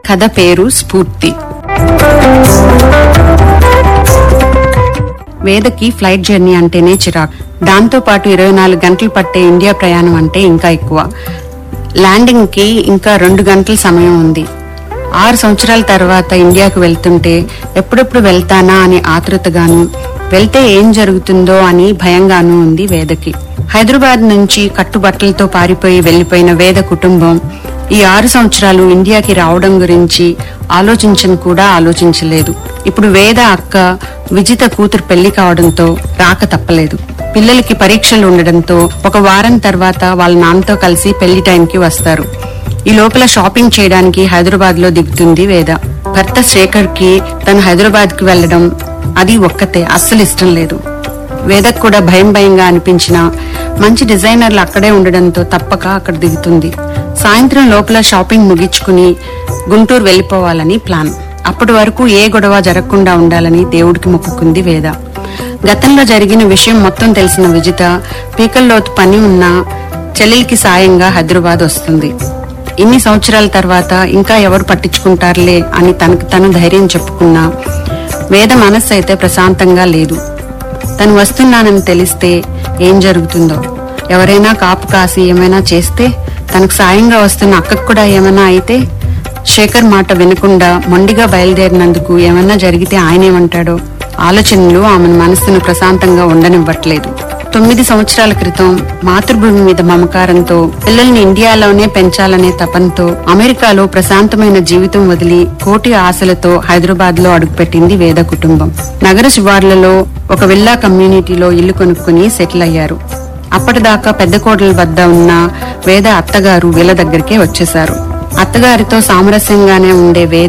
కథ పేరు స్ఫూర్తి వేదకి ఫ్లైట్ జర్నీ అంటేనే చిరాకు దాంతో పాటు ఇరవై నాలుగు గంటలు పట్టే ఇండియా ప్రయాణం అంటే ఇంకా ఎక్కువ ల్యాండింగ్ కి ఇంకా రెండు గంటల సమయం ఉంది ఆరు సంవత్సరాల తర్వాత ఇండియాకు వెళ్తుంటే ఎప్పుడెప్పుడు వెళ్తానా అని ఆతృతగాను వెళ్తే ఏం జరుగుతుందో అని భయంగానూ ఉంది వేదకి హైదరాబాద్ నుంచి కట్టుబట్టలతో పారిపోయి వెళ్లిపోయిన వేద కుటుంబం ఈ ఆరు సంవత్సరాలు ఇండియాకి రావడం గురించి ఆలోచించని కూడా ఆలోచించలేదు ఇప్పుడు వేద అక్క విజిత కూతురు పెళ్లి కావడంతో రాక తప్పలేదు పిల్లలకి పరీక్షలు ఉండడంతో ఒక వారం తర్వాత వాళ్ళ నాన్నతో కలిసి పెళ్లి టైంకి వస్తారు ఈ లోపల షాపింగ్ చేయడానికి హైదరాబాద్ లో దిగుతుంది వేద భర్త శేఖర్ కి తను హైదరాబాద్ కి వెళ్లడం అది ఒక్కతే అస్సలు ఇష్టం లేదు వేదకు కూడా భయం భయంగా అనిపించిన మంచి డిజైనర్లు అక్కడే ఉండడంతో తప్పక అక్కడ దిగుతుంది సాయంత్రం లోపల షాపింగ్ ముగించుకుని గుంటూరు వెళ్లిపోవాలని ప్లాన్ అప్పటి వరకు ఏ గొడవ జరగకుండా ఉండాలని దేవుడికి మొక్కుకుంది వేద గతంలో జరిగిన విషయం మొత్తం తెలిసిన విజిత పీకల్లోతు పని ఉన్న చెల్లెలికి సాయంగా హైదరాబాద్ వస్తుంది ఇన్ని సంవత్సరాల తర్వాత ఇంకా ఎవరు పట్టించుకుంటారులే అని తనకు తను ధైర్యం చెప్పుకున్నా వేద మనస్సు అయితే ప్రశాంతంగా లేదు తను వస్తున్నానని తెలిస్తే ఏం జరుగుతుందో ఎవరైనా కాపు కాసి ఏమైనా చేస్తే తనకు సాయంగా వస్తున్న అక్కకు కూడా ఏమైనా అయితే శేఖర్ మాట వినకుండా మొండిగా బయలుదేరినందుకు ఏమైనా జరిగితే ఆయనేమంటాడో ఆలోచనలు ఆమెను మనస్సును ప్రశాంతంగా ఉండనివ్వట్లేదు తొమ్మిది సంవత్సరాల క్రితం మాతృభూమి మీద మమకారంతో పిల్లల్ని ఇండియాలోనే పెంచాలనే తపంతో అమెరికాలో ప్రశాంతమైన జీవితం వదిలి కోటి ఆశలతో హైదరాబాద్ లో అడుగుపెట్టింది వేద కుటుంబం నగర శివార్లలో ఒక విల్లా కమ్యూనిటీలో ఇల్లు కొనుక్కుని సెటిల్ అయ్యారు అప్పటిదాకా పెద్ద కోడల వద్ద ఉన్న వేద అత్తగారు వీళ్ళ దగ్గరికే వచ్చేశారు అత్తగారితో సామరస్యంగానే ఉండే వేద